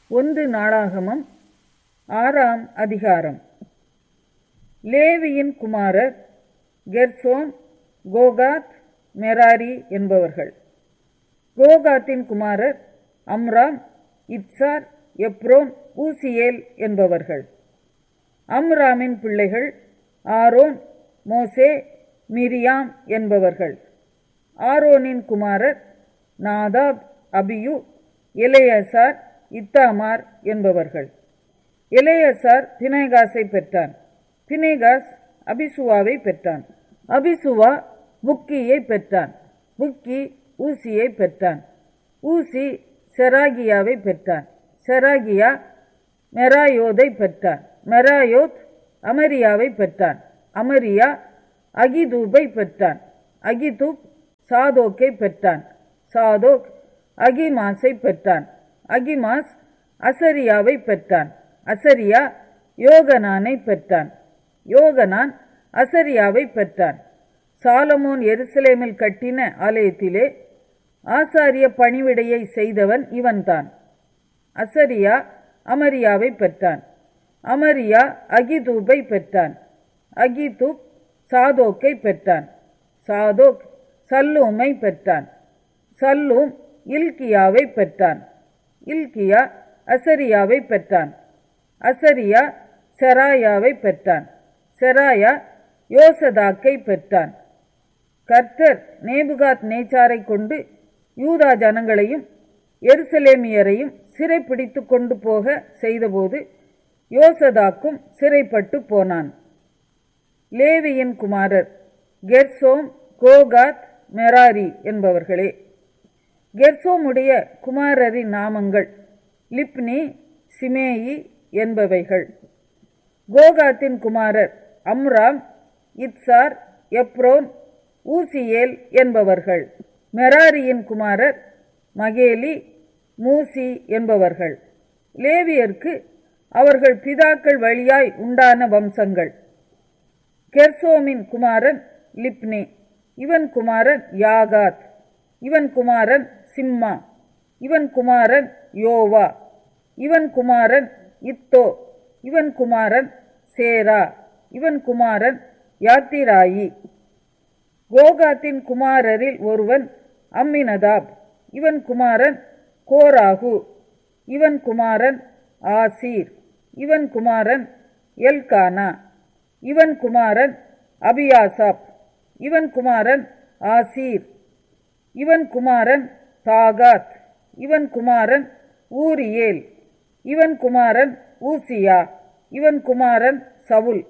ஒன்று நாளாகமம் ஆறாம் அதிகாரம் லேவியின் குமாரர் கெர்சோன் கோகாத் மெராரி என்பவர்கள் கோகாத்தின் குமாரர் அம்ராம் இத்சார் எப்ரோன் ஊசியேல் என்பவர்கள் அம்ராமின் பிள்ளைகள் ஆரோன் மோசே மிரியாம் என்பவர்கள் ஆரோனின் குமாரர் நாதாப் அபியு எலேயசார் இத்தாமார் என்பவர்கள் எலேயசார் பினேகாஸை பெற்றான் பினேகாஸ் அபிசுவாவை பெற்றான் அபிசுவா புக்கியை பெற்றான் புக்கி ஊசியை பெற்றான் ஊசி செராகியாவை பெற்றான் செராகியா மெராயோதை பெற்றான் மெராயோத் அமரியாவை பெற்றான் அமரியா அகிதூபை பெற்றான் அகிதூப் சாதோக்கை பெற்றான் சாதோக் அகிமாஸை பெற்றான் அகிமாஸ் அசரியாவை பெற்றான் அசரியா யோகனானை பெற்றான் யோகனான் அசரியாவை பெற்றான் சாலமோன் எருசலேமில் கட்டின ஆலயத்திலே ஆசாரிய பணிவிடையை செய்தவன் இவன்தான் அசரியா அமரியாவை பெற்றான் அமரியா அகிதூபை பெற்றான் அகிதூப் சாதோக்கை பெற்றான் சாதோக் சல்லூமை பெற்றான் சல்லூம் இல்கியாவை பெற்றான் இல்கியா அசரியாவை பெற்றான் அசரியா செராயாவை பெற்றான் செராயா யோசதாக்கை பெற்றான் கர்த்தர் நேபுகாத் நேச்சாரை கொண்டு யூதா ஜனங்களையும் எருசலேமியரையும் சிறைப்பிடித்து கொண்டு போக செய்தபோது யோசதாக்கும் சிறைப்பட்டு போனான் லேவியின் குமாரர் கெர்சோம் கோகாத் மெராரி என்பவர்களே கெர்சோமுடைய குமாரரின் நாமங்கள் லிப்னி சிமேயி என்பவைகள் கோகாத்தின் குமாரர் அம்ராம் இத்சார் எப்ரோன் ஊசியேல் என்பவர்கள் மெராரியின் குமாரர் மகேலி மூசி என்பவர்கள் லேவியர்க்கு அவர்கள் பிதாக்கள் வழியாய் உண்டான வம்சங்கள் கெர்சோமின் குமாரன் லிப்னி இவன் குமாரன் யாகாத் இவன் குமாரன் சிம்மா இவன் குமாரன் யோவா இவன் குமாரன் இத்தோ இவன் குமாரன் சேரா இவன் குமாரன் யாத்திராயி கோகாத்தின் குமாரரில் ஒருவன் அம்மினதாப் இவன் குமாரன் கோராகு இவன் குமாரன் ஆசீர் இவன் குமாரன் எல்கானா இவன் குமாரன் அபியாசாப் இவன் குமாரன் ஆசீர் இவன் குமாரன் தாகாத் இவன் குமாரன் ஊரியேல் இவன் குமாரன் ஊசியா இவன் குமாரன் சவுல்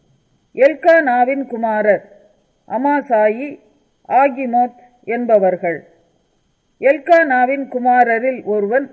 எல்கானாவின் குமாரர் அமாசாயி ஆகிமோத் என்பவர்கள் எல்கானாவின் குமாரரில் ஒருவன்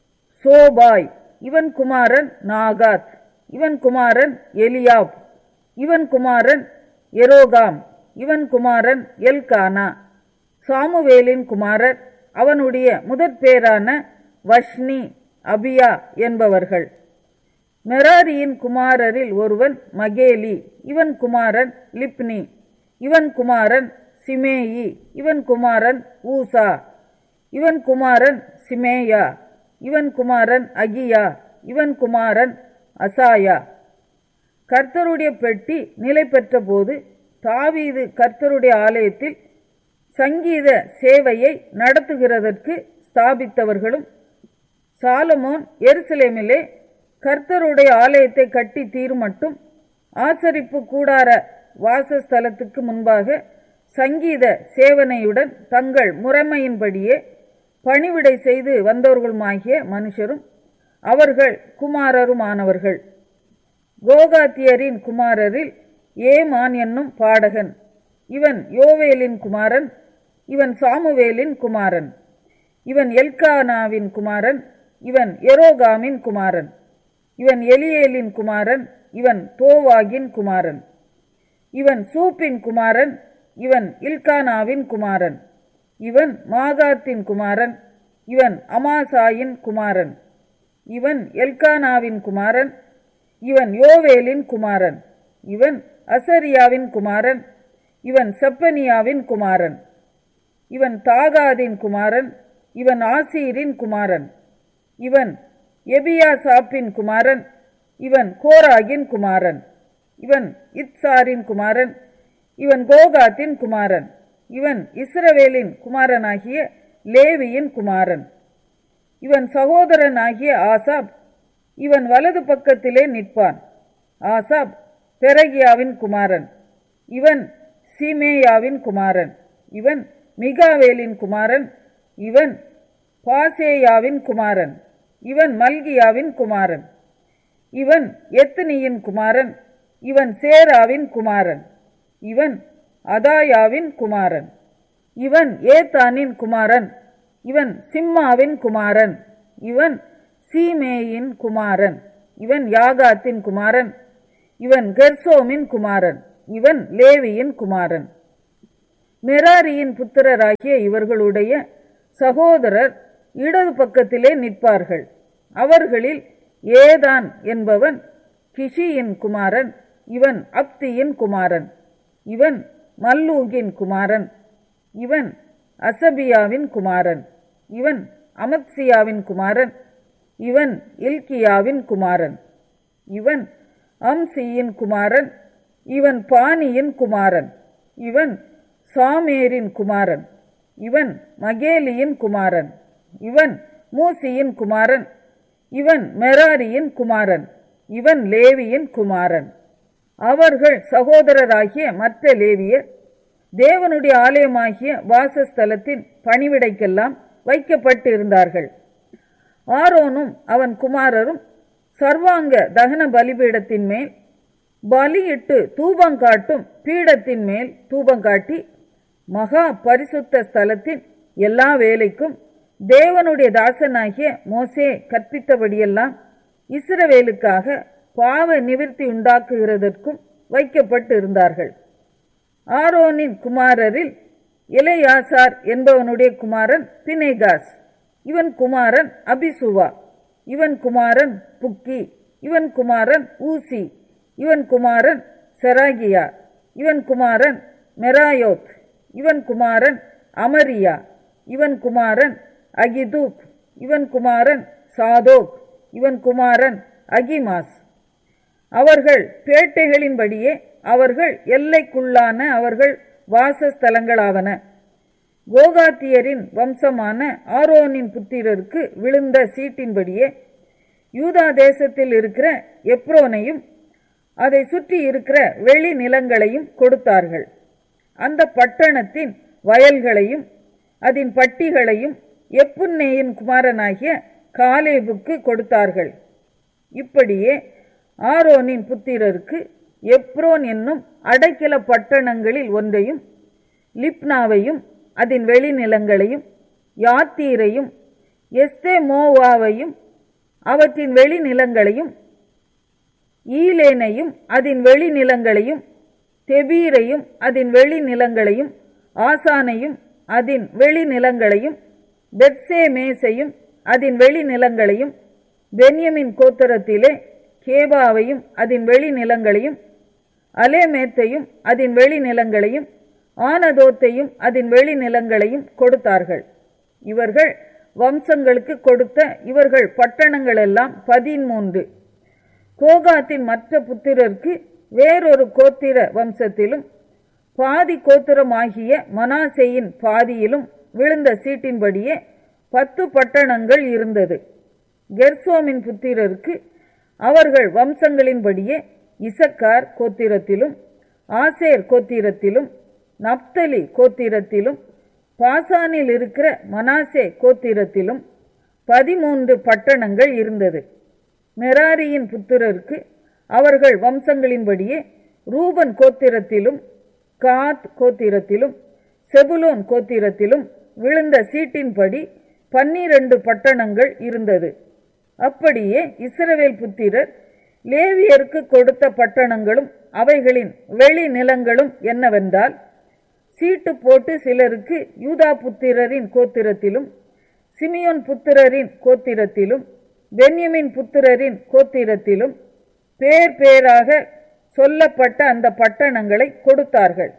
சோபாய் இவன் குமாரன் நாகாத் இவன் குமாரன் எலியாப் இவன் குமாரன் எரோகாம் இவன் குமாரன் எல்கானா சாமுவேலின் குமாரர் அவனுடைய முதற் பேரான வஷ்னி அபியா என்பவர்கள் மெராரியின் குமாரரில் ஒருவன் மகேலி இவன் குமாரன் லிப்னி இவன் குமாரன் சிமேயி இவன் குமாரன் ஊசா இவன் குமாரன் சிமேயா இவன் குமாரன் அகியா இவன் குமாரன் அசாயா கர்த்தருடைய பெட்டி நிலை பெற்ற போது தாவீது கர்த்தருடைய ஆலயத்தில் சங்கீத சேவையை நடத்துகிறதற்கு ஸ்தாபித்தவர்களும் சாலமோன் எருசலேமிலே கர்த்தருடைய ஆலயத்தை கட்டி தீரும் மட்டும் ஆசரிப்பு கூடார வாசஸ்தலத்துக்கு முன்பாக சங்கீத சேவனையுடன் தங்கள் முறைமையின்படியே பணிவிடை செய்து வந்தவர்களுமாகிய மனுஷரும் அவர்கள் குமாரருமானவர்கள் கோகாத்தியரின் குமாரரில் ஏமான் என்னும் பாடகன் இவன் யோவேலின் குமாரன் இவன் சாமுவேலின் குமாரன் இவன் எல்கானாவின் குமாரன் இவன் எரோகாமின் குமாரன் இவன் எலியேலின் குமாரன் இவன் தோவாகின் குமாரன் இவன் சூப்பின் குமாரன் இவன் இல்கானாவின் குமாரன் இவன் மாகாத்தின் குமாரன் இவன் அமாசாயின் குமாரன் இவன் எல்கானாவின் குமாரன் இவன் யோவேலின் குமாரன் இவன் அசரியாவின் குமாரன் இவன் செப்பனியாவின் குமாரன் இவன் தாகாதின் குமாரன் இவன் ஆசீரின் குமாரன் இவன் எபியாசாப்பின் குமாரன் இவன் கோராகின் குமாரன் இவன் இத்சாரின் குமாரன் இவன் கோகாத்தின் குமாரன் இவன் இஸ்ரவேலின் குமாரனாகிய லேவியின் குமாரன் இவன் சகோதரனாகிய ஆசாப் இவன் வலது பக்கத்திலே நிற்பான் ஆசாப் பெரகியாவின் குமாரன் இவன் சீமேயாவின் குமாரன் இவன் மிகாவேலின் குமாரன் இவன் பாசேயாவின் குமாரன் இவன் மல்கியாவின் குமாரன் இவன் எத்னியின் குமாரன் இவன் சேராவின் குமாரன் இவன் அதாயாவின் குமாரன் இவன் ஏத்தானின் குமாரன் இவன் சிம்மாவின் குமாரன் இவன் சீமேயின் குமாரன் இவன் யாகாத்தின் குமாரன் இவன் கெர்சோமின் குமாரன் இவன் லேவியின் குமாரன் மெராரியின் புத்திரராகிய இவர்களுடைய சகோதரர் இடது பக்கத்திலே நிற்பார்கள் அவர்களில் ஏதான் என்பவன் கிஷியின் குமாரன் இவன் அப்தியின் குமாரன் இவன் மல்லூகின் குமாரன் இவன் அசபியாவின் குமாரன் இவன் அமத்சியாவின் குமாரன் இவன் இல்கியாவின் குமாரன் இவன் அம்சியின் குமாரன் இவன் பானியின் குமாரன் இவன் சாமேரின் குமாரன் இவன் மகேலியின் குமாரன் இவன் மூசியின் குமாரன் இவன் மெராரியின் குமாரன் இவன் லேவியின் குமாரன் அவர்கள் சகோதரராகிய மற்ற லேவியர் தேவனுடைய ஆலயமாகிய வாசஸ்தலத்தின் பணிவிடைக்கெல்லாம் வைக்கப்பட்டிருந்தார்கள் ஆரோனும் அவன் குமாரரும் சர்வாங்க தகன பலிபீடத்தின் மேல் பலியிட்டு தூபங்காட்டும் பீடத்தின் மேல் தூபங்காட்டி மகா பரிசுத்த ஸ்தலத்தின் எல்லா வேலைக்கும் தேவனுடைய தாசனாகிய மோசே கற்பித்தபடியெல்லாம் இஸ்ரவேலுக்காக பாவ நிவிர்த்தி உண்டாக்குகிறதற்கும் வைக்கப்பட்டு இருந்தார்கள் ஆரோனின் குமாரரில் இளையாசார் என்பவனுடைய குமாரன் பினேகாஸ் இவன் குமாரன் அபிசுவா இவன் குமாரன் புக்கி இவன் குமாரன் ஊசி இவன் குமாரன் செராகியா இவன் குமாரன் மெராயோத் இவன் குமாரன் அமரியா இவன் குமாரன் அகிதூப் இவன் குமாரன் சாதோக் இவன் குமாரன் அகிமாஸ் அவர்கள் பேட்டைகளின்படியே அவர்கள் எல்லைக்குள்ளான அவர்கள் வாசஸ்தலங்களாவன கோகாத்தியரின் வம்சமான ஆரோனின் புத்திரருக்கு விழுந்த சீட்டின்படியே யூதா தேசத்தில் இருக்கிற எப்ரோனையும் அதை சுற்றி இருக்கிற வெளி நிலங்களையும் கொடுத்தார்கள் அந்த பட்டணத்தின் வயல்களையும் அதன் பட்டிகளையும் எப்புன்னேயின் குமாரனாகிய காலேபுக்கு கொடுத்தார்கள் இப்படியே ஆரோனின் புத்திரருக்கு எப்ரோன் என்னும் அடைக்கல பட்டணங்களில் ஒன்றையும் லிப்னாவையும் அதன் வெளிநிலங்களையும் யாத்தீரையும் எஸ்தேமோவாவையும் அவற்றின் வெளிநிலங்களையும் ஈலேனையும் அதன் வெளிநிலங்களையும் தெபீரையும் அதன் வெளிநிலங்களையும் ஆசானையும் அதன் வெளிநிலங்களையும் பெத்சேமேசையும் அதன் வெளிநிலங்களையும் பென்யமின் கோத்தரத்திலே கேபாவையும் அதன் வெளிநிலங்களையும் அலேமேத்தையும் அதன் வெளிநிலங்களையும் ஆனதோத்தையும் அதன் வெளிநிலங்களையும் கொடுத்தார்கள் இவர்கள் வம்சங்களுக்கு கொடுத்த இவர்கள் பட்டணங்கள் எல்லாம் பதிமூன்று கோகாத்தின் மற்ற புத்திரருக்கு வேறொரு கோத்திர வம்சத்திலும் பாதி கோத்திரமாகிய மனாசேயின் பாதியிலும் விழுந்த சீட்டின்படியே பத்து பட்டணங்கள் இருந்தது கெர்சோமின் புத்திரருக்கு அவர்கள் வம்சங்களின்படியே இசக்கார் கோத்திரத்திலும் ஆசேர் கோத்திரத்திலும் நப்தலி கோத்திரத்திலும் பாசானில் இருக்கிற மனாசே கோத்திரத்திலும் பதிமூன்று பட்டணங்கள் இருந்தது மெராரியின் புத்திரருக்கு அவர்கள் வம்சங்களின்படியே ரூபன் கோத்திரத்திலும் காத் கோத்திரத்திலும் செபுலோன் கோத்திரத்திலும் விழுந்த சீட்டின்படி பன்னிரண்டு பட்டணங்கள் இருந்தது அப்படியே இஸ்ரவேல் புத்திரர் லேவியருக்கு கொடுத்த பட்டணங்களும் அவைகளின் வெளி நிலங்களும் என்னவென்றால் சீட்டு போட்டு சிலருக்கு யூதா புத்திரரின் கோத்திரத்திலும் சிமியோன் புத்திரரின் கோத்திரத்திலும் பென்யமின் புத்திரரின் கோத்திரத்திலும் பேர் பேராக சொல்லப்பட்ட அந்த பட்டணங்களை கொடுத்தார்கள்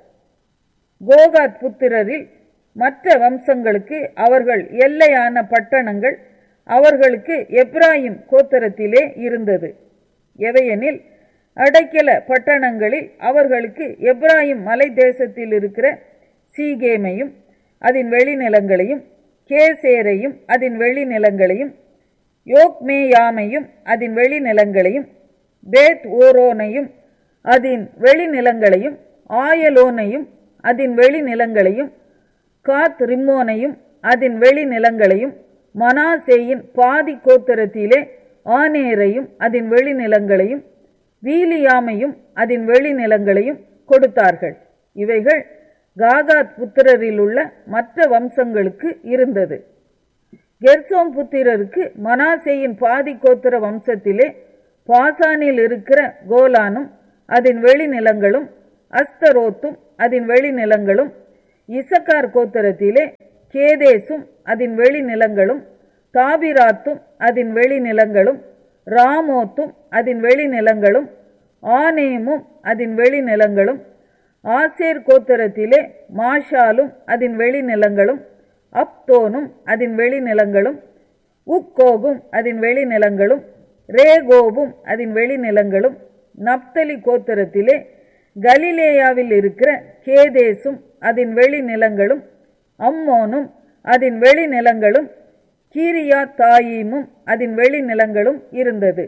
கோகாத் புத்திரரில் மற்ற வம்சங்களுக்கு அவர்கள் எல்லையான பட்டணங்கள் அவர்களுக்கு எப்ராயிம் கோத்திரத்திலே இருந்தது எவையெனில் அடைக்கல பட்டணங்களில் அவர்களுக்கு எப்ராயிம் மலை தேசத்தில் இருக்கிற சீகேமையும் அதன் வெளிநிலங்களையும் கேசேரையும் அதன் வெளிநிலங்களையும் யோக்மேயாமையும் அதன் வெளிநிலங்களையும் பேத் ஓரோனையும் அதன் வெளிநிலங்களையும் ஆயலோனையும் அதன் வெளிநிலங்களையும் காத் ரிம்மோனையும் அதன் வெளிநிலங்களையும் மனாசேயின் பாதி கோத்திரத்திலே ஆனேரையும் அதன் வெளிநிலங்களையும் வீலியாமையும் அதன் வெளிநிலங்களையும் கொடுத்தார்கள் இவைகள் காகாத் புத்திரரில் உள்ள மற்ற வம்சங்களுக்கு இருந்தது கெர்சோம் புத்திரருக்கு மனாசேயின் பாதி கோத்திர வம்சத்திலே பாசானில் இருக்கிற கோலானும் அதன் வெளிநிலங்களும் அஸ்தரோத்தும் அதன் வெளிநிலங்களும் இசக்கார் கோத்திரத்திலே கேதேசும் அதன் வெளிநிலங்களும் தாபிராத்தும் அதன் வெளிநிலங்களும் ராமோத்தும் அதன் வெளிநிலங்களும் ஆனேமும் அதன் வெளிநிலங்களும் ஆசேர் கோத்திரத்திலே மாஷாலும் அதன் வெளிநிலங்களும் அப்தோனும் அதன் வெளிநிலங்களும் உக்கோகும் அதன் வெளிநிலங்களும் ரேகோவும் அதன் வெளிநிலங்களும் நப்தலி கோத்திரத்திலே கலிலேயாவில் இருக்கிற கேதேசும் அதன் வெளிநிலங்களும் அம்மோனும் அதன் வெளிநிலங்களும் கீரியா தாயீமும் அதன் வெளிநிலங்களும் இருந்தது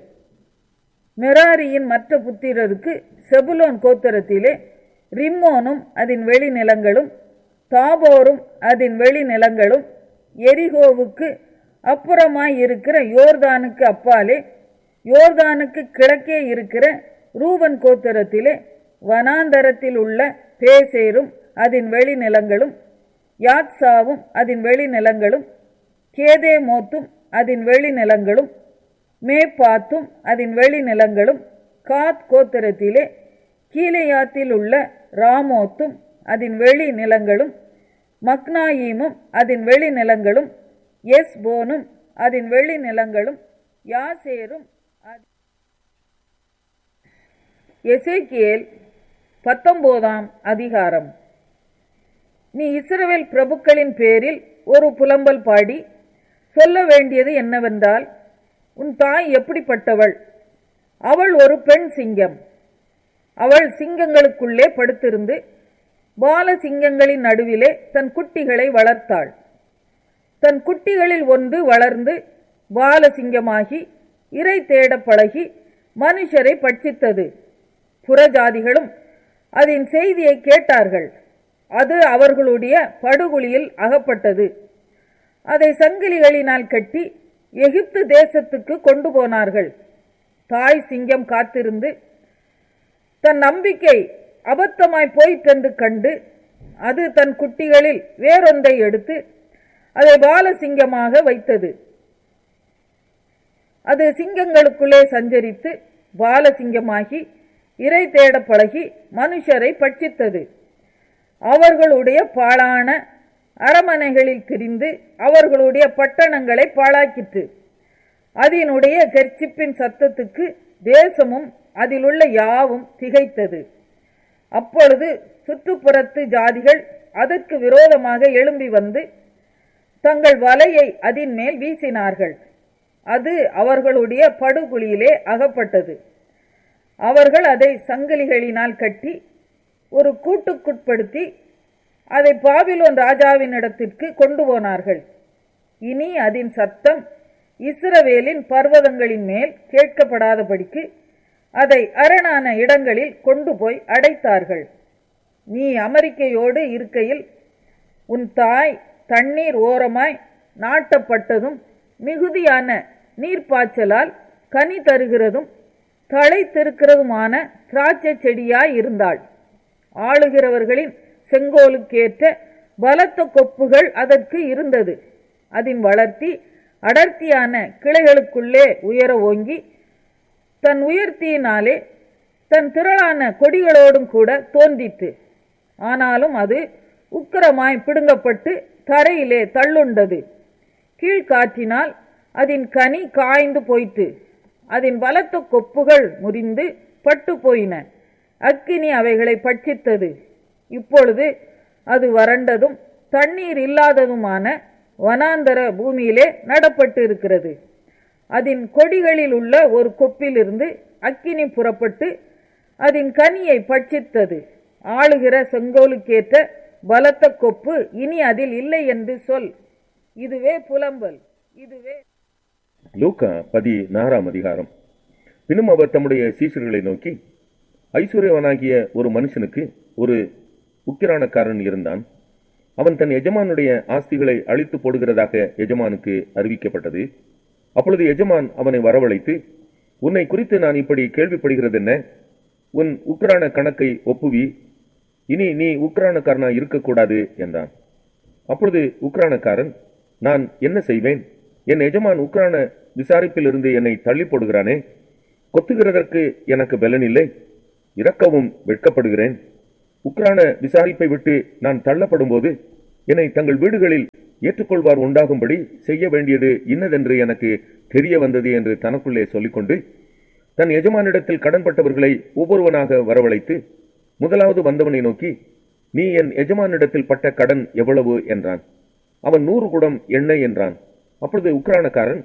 மெராரியின் மற்ற புத்திரருக்கு செபுலோன் கோத்திரத்திலே ரிம்மோனும் அதன் வெளிநிலங்களும் தாபோரும் அதன் வெளிநிலங்களும் எரிகோவுக்கு அப்புறமாய் இருக்கிற யோர்தானுக்கு அப்பாலே யோர்தானுக்கு கிழக்கே இருக்கிற ரூபன் கோத்திரத்திலே வனாந்தரத்தில் உள்ள பேசேரும் அதன் வெளிநிலங்களும் யாத்சாவும் அதன் வெளிநிலங்களும் கேதேமோத்தும் அதன் வெளிநிலங்களும் மேப்பாத்தும் அதன் வெளிநிலங்களும் காத் கோத்திரத்திலே கீலேயாத்தில் உள்ள ராமோத்தும் அதன் வெளிநிலங்களும் மக்னாயீமும் அதன் வெளிநிலங்களும் எஸ்போனும் அதன் வெளிநிலங்களும் யாசேரும் எசேக்கியேல் பத்தொன்பதாம் அதிகாரம் நீ இஸ்ரவேல் பிரபுக்களின் பேரில் ஒரு புலம்பல் பாடி சொல்ல வேண்டியது என்னவென்றால் உன் தாய் எப்படிப்பட்டவள் அவள் ஒரு பெண் சிங்கம் அவள் சிங்கங்களுக்குள்ளே படுத்திருந்து பால சிங்கங்களின் நடுவிலே தன் குட்டிகளை வளர்த்தாள் தன் குட்டிகளில் ஒன்று வளர்ந்து பால சிங்கமாகி இறை தேட பழகி மனுஷரை பட்சித்தது புறஜாதிகளும் அதன் செய்தியை கேட்டார்கள் அது அவர்களுடைய படுகுழியில் அகப்பட்டது அதை சங்கிலிகளினால் கட்டி எகிப்து தேசத்துக்கு கொண்டு போனார்கள் தாய் சிங்கம் காத்திருந்து தன் நம்பிக்கை அபத்தமாய் போயிற்றென்று கண்டு அது தன் குட்டிகளில் வேறொன்றை எடுத்து அதை பாலசிங்கமாக வைத்தது அது சிங்கங்களுக்குள்ளே சஞ்சரித்து பாலசிங்கமாகி இறை தேட பழகி மனுஷரை பட்சித்தது அவர்களுடைய பாழான அரமனைகளில் திரிந்து அவர்களுடைய பட்டணங்களை பாழாக்கிற்று அதனுடைய கர்ச்சிப்பின் சத்தத்துக்கு தேசமும் அதிலுள்ள யாவும் திகைத்தது அப்பொழுது சுற்றுப்புறத்து ஜாதிகள் அதற்கு விரோதமாக எழும்பி வந்து தங்கள் வலையை அதன் மேல் வீசினார்கள் அது அவர்களுடைய படுகுழியிலே அகப்பட்டது அவர்கள் அதை சங்கிலிகளினால் கட்டி ஒரு கூட்டுக்குட்படுத்தி அதை பாபிலோன் ராஜாவினிடத்திற்கு கொண்டு போனார்கள் இனி அதன் சத்தம் இஸ்ரவேலின் பர்வதங்களின் மேல் கேட்கப்படாதபடிக்கு அதை அரணான இடங்களில் கொண்டு போய் அடைத்தார்கள் நீ அமெரிக்கையோடு இருக்கையில் உன் தாய் தண்ணீர் ஓரமாய் நாட்டப்பட்டதும் மிகுதியான நீர்ப்பாய்ச்சலால் கனி தருகிறதும் தழைத்திருக்கிறதுமான திராட்சை செடியாய் இருந்தாள் ஆளுகிறவர்களின் செங்கோலுக்கேற்ற பலத்த கொப்புகள் அதற்கு இருந்தது அதன் வளர்த்தி அடர்த்தியான கிளைகளுக்குள்ளே உயர ஓங்கி தன் உயர்த்தியினாலே தன் திரளான கொடிகளோடும் கூட தோன்றிற்று ஆனாலும் அது உக்கிரமாய் பிடுங்கப்பட்டு தரையிலே தள்ளுண்டது கீழ்காற்றினால் அதன் கனி காய்ந்து போயிற்று அதன் பலத்த கொப்புகள் முறிந்து பட்டு போயின அக்கினி அவைகளை பட்சித்தது இப்பொழுது அது வறண்டதும் தண்ணீர் இல்லாததுமான வனாந்தர பூமியிலே நடப்பட்டு இருக்கிறது அதன் கொடிகளில் உள்ள ஒரு கொப்பிலிருந்து அக்கினி புறப்பட்டு அதன் கனியை பட்சித்தது ஆளுகிற செங்கோலுக்கேற்ற பலத்த கொப்பு இனி அதில் இல்லை என்று சொல் இதுவே புலம்பல் இதுவே லூக்கா பதினாறாம் அதிகாரம் பின்னும் அவர் தம்முடைய சீஷர்களை நோக்கி ஐஸ்வர்யவனாகிய ஒரு மனுஷனுக்கு ஒரு உக்கிரானக்காரன் இருந்தான் அவன் தன் எஜமானுடைய ஆஸ்திகளை அழித்து போடுகிறதாக எஜமானுக்கு அறிவிக்கப்பட்டது அப்பொழுது எஜமான் அவனை வரவழைத்து உன்னை குறித்து நான் இப்படி கேள்விப்படுகிறதென்ன உன் உக்ரான கணக்கை ஒப்புவி இனி நீ உக்ரானக்காரனா இருக்கக்கூடாது என்றான் அப்பொழுது உக்ரானக்காரன் நான் என்ன செய்வேன் என் எஜமான் உக்ரான விசாரிப்பிலிருந்து என்னை தள்ளி போடுகிறானே கொத்துகிறதற்கு எனக்கு பலனில்லை இறக்கவும் வெட்கப்படுகிறேன் உக்ரான விசாரிப்பை விட்டு நான் தள்ளப்படும் போது என்னை தங்கள் வீடுகளில் ஏற்றுக்கொள்வார் உண்டாகும்படி செய்ய வேண்டியது இன்னதென்று எனக்கு தெரிய வந்தது என்று தனக்குள்ளே சொல்லிக்கொண்டு தன் எஜமானிடத்தில் கடன்பட்டவர்களை ஒவ்வொருவனாக வரவழைத்து முதலாவது வந்தவனை நோக்கி நீ என் எஜமானிடத்தில் பட்ட கடன் எவ்வளவு என்றான் அவன் நூறு குடம் எண்ணெய் என்றான் அப்பொழுது உக்ரானக்காரன்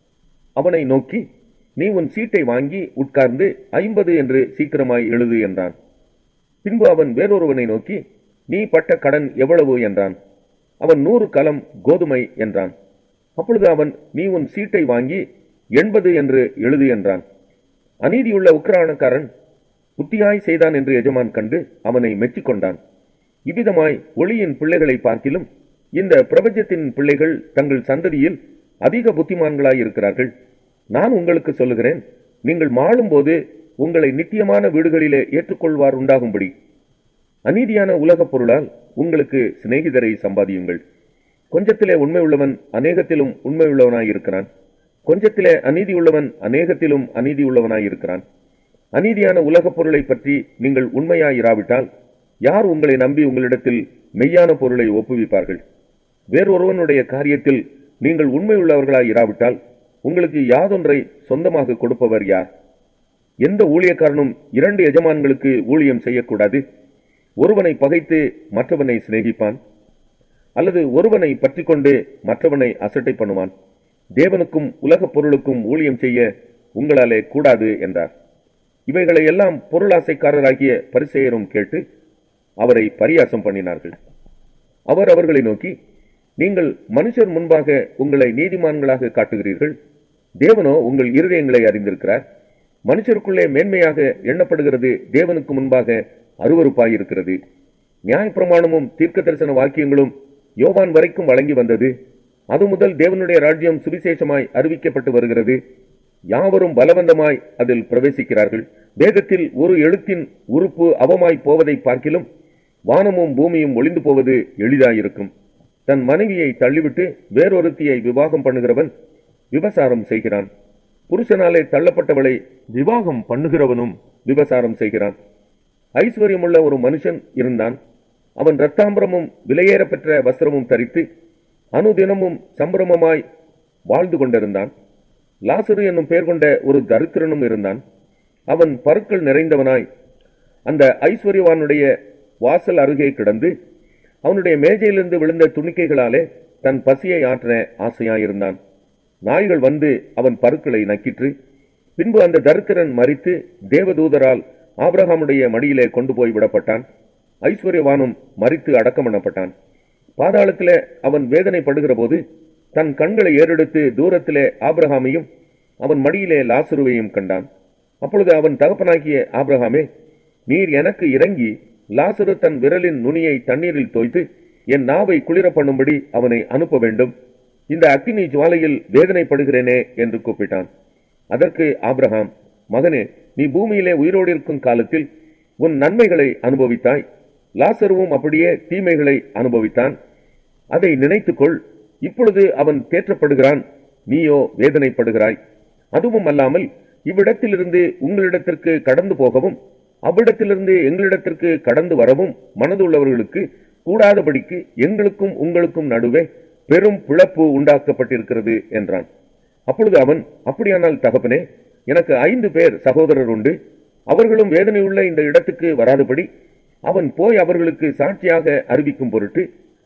அவனை நோக்கி நீ உன் சீட்டை வாங்கி உட்கார்ந்து ஐம்பது என்று சீக்கிரமாய் எழுது என்றான் பின்பு அவன் வேறொருவனை நோக்கி நீ பட்ட கடன் எவ்வளவு என்றான் அவன் நூறு கலம் கோதுமை என்றான் அப்பொழுது அவன் நீ உன் சீட்டை வாங்கி எண்பது என்று எழுது என்றான் அநீதியுள்ள உக்ரானக்காரன் புத்தியாய் செய்தான் என்று எஜமான் கண்டு அவனை மெச்சிக்கொண்டான் இவ்விதமாய் ஒளியின் பிள்ளைகளை பார்க்கிலும் இந்த பிரபஞ்சத்தின் பிள்ளைகள் தங்கள் சந்ததியில் அதிக புத்திமான்களாய் இருக்கிறார்கள் நான் உங்களுக்கு சொல்லுகிறேன் நீங்கள் மாளும்போது உங்களை நித்தியமான வீடுகளிலே ஏற்றுக்கொள்வார் உண்டாகும்படி அநீதியான உலகப் பொருளால் உங்களுக்கு சிநேகிதரை சம்பாதியுங்கள் கொஞ்சத்திலே உண்மை உள்ளவன் அநேகத்திலும் உண்மை உள்ளவனாய் இருக்கிறான் கொஞ்சத்திலே அநீதி உள்ளவன் அநேகத்திலும் அநீதி உள்ளவனாய் இருக்கிறான் அநீதியான உலகப் பொருளை பற்றி நீங்கள் உண்மையாயிராவிட்டால் யார் உங்களை நம்பி உங்களிடத்தில் மெய்யான பொருளை ஒப்புவிப்பார்கள் வேறொருவனுடைய காரியத்தில் நீங்கள் உண்மை உள்ளவர்களாய் இராவிட்டால் உங்களுக்கு யாதொன்றை சொந்தமாக கொடுப்பவர் யார் எந்த ஊழியக்காரனும் இரண்டு எஜமான்களுக்கு ஊழியம் செய்யக்கூடாது ஒருவனை பகைத்து மற்றவனை சிநேகிப்பான் அல்லது ஒருவனை பற்றிக்கொண்டு மற்றவனை அசட்டை பண்ணுவான் தேவனுக்கும் உலகப் பொருளுக்கும் ஊழியம் செய்ய உங்களாலே கூடாது என்றார் இவைகளை எல்லாம் பொருளாசைக்காரராகிய பரிசெயரும் கேட்டு அவரை பரியாசம் பண்ணினார்கள் அவர் அவர்களை நோக்கி நீங்கள் மனுஷர் முன்பாக உங்களை நீதிமான்களாக காட்டுகிறீர்கள் தேவனோ உங்கள் இருதயங்களை அறிந்திருக்கிறார் மனுஷருக்குள்ளே மேன்மையாக எண்ணப்படுகிறது தேவனுக்கு முன்பாக அருவருப்பாயிருக்கிறது நியாயப்பிரமாணமும் தீர்க்க தரிசன வாக்கியங்களும் யோவான் வரைக்கும் வழங்கி வந்தது அது முதல் தேவனுடைய ராஜ்யம் சுவிசேஷமாய் அறிவிக்கப்பட்டு வருகிறது யாவரும் பலவந்தமாய் அதில் பிரவேசிக்கிறார்கள் வேதத்தில் ஒரு எழுத்தின் உறுப்பு அவமாய் போவதை பார்க்கிலும் வானமும் பூமியும் ஒளிந்து போவது எளிதாயிருக்கும் தன் மனைவியை தள்ளிவிட்டு வேறொருத்தியை விவாகம் பண்ணுகிறவன் விபசாரம் செய்கிறான் புருஷனாலே தள்ளப்பட்டவளை விவாகம் பண்ணுகிறவனும் விபசாரம் செய்கிறான் ஐஸ்வர்யமுள்ள ஒரு மனுஷன் இருந்தான் அவன் இரத்தாம்பரமும் விலையேற பெற்ற வஸ்திரமும் தரித்து அனுதினமும் சம்பிரமமாய் வாழ்ந்து கொண்டிருந்தான் லாசரு என்னும் பெயர் கொண்ட ஒரு தரித்திரனும் இருந்தான் அவன் பருக்கள் நிறைந்தவனாய் அந்த ஐஸ்வர்யவானுடைய வாசல் அருகே கிடந்து அவனுடைய மேஜையிலிருந்து விழுந்த துணிக்கைகளாலே தன் பசியை ஆற்ற ஆசையாயிருந்தான் நாய்கள் வந்து அவன் பருக்களை நக்கிற்று பின்பு அந்த தரித்திரன் மறித்து தேவதூதரால் ஆபிரகாமுடைய மடியிலே கொண்டு போய் விடப்பட்டான் ஐஸ்வர்யவானும் மறித்து அடக்கம் பண்ணப்பட்டான் பாதாளத்திலே அவன் வேதனைப்படுகிற போது தன் கண்களை ஏறெடுத்து தூரத்திலே ஆபிரகாமையும் அவன் மடியிலே லாசுருவையும் கண்டான் அப்பொழுது அவன் தகப்பனாகிய ஆபிரகாமே நீர் எனக்கு இறங்கி லாசரு தன் விரலின் நுனியை தண்ணீரில் தோய்த்து என் நாவை குளிர பண்ணும்படி அவனை அனுப்ப வேண்டும் இந்த அக்கினி ஜுவாலையில் வேதனைப்படுகிறேனே என்று கூப்பிட்டான் அதற்கு ஆபிரகாம் மகனே நீ பூமியிலே உயிரோடு இருக்கும் காலத்தில் உன் நன்மைகளை அனுபவித்தாய் லாசருவும் அப்படியே தீமைகளை அனுபவித்தான் அதை நினைத்துக்கொள் இப்பொழுது அவன் தேற்றப்படுகிறான் நீயோ வேதனைப்படுகிறாய் அதுவும் அல்லாமல் இவ்விடத்திலிருந்து உங்களிடத்திற்கு கடந்து போகவும் அவ்விடத்திலிருந்து எங்களிடத்திற்கு கடந்து வரவும் மனதுள்ளவர்களுக்கு கூடாதபடிக்கு எங்களுக்கும் உங்களுக்கும் நடுவே பெரும் பிளப்பு உண்டாக்கப்பட்டிருக்கிறது என்றான் அப்பொழுது அவன் அப்படியானால் தகப்பனே எனக்கு ஐந்து பேர் சகோதரர் உண்டு அவர்களும் வேதனையுள்ள இந்த இடத்துக்கு வராதபடி அவன் போய் அவர்களுக்கு சாட்சியாக அறிவிக்கும் பொருட்டு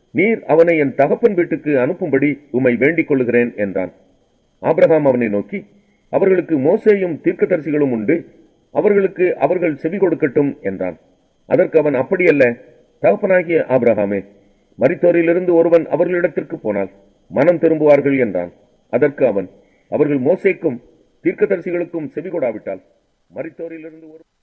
நீர் அவனை என் தகப்பன் வீட்டுக்கு அனுப்பும்படி உம்மை வேண்டிக் கொள்ளுகிறேன் என்றான் ஆபிரகாம் அவனை நோக்கி அவர்களுக்கு மோசேயும் தீர்க்கதரிசிகளும் உண்டு அவர்களுக்கு அவர்கள் செவி கொடுக்கட்டும் என்றான் அதற்கு அவன் அப்படியல்ல தகப்பனாகிய ஆபிரகாமே மரித்தோரிலிருந்து ஒருவன் அவர்களிடத்திற்கு போனால் மனம் திரும்புவார்கள் என்றான் அதற்கு அவன் அவர்கள் மோசேக்கும் தீர்க்கதரிசிகளுக்கும் செவி கொடாவிட்டால் மரித்தோரிலிருந்து ஒரு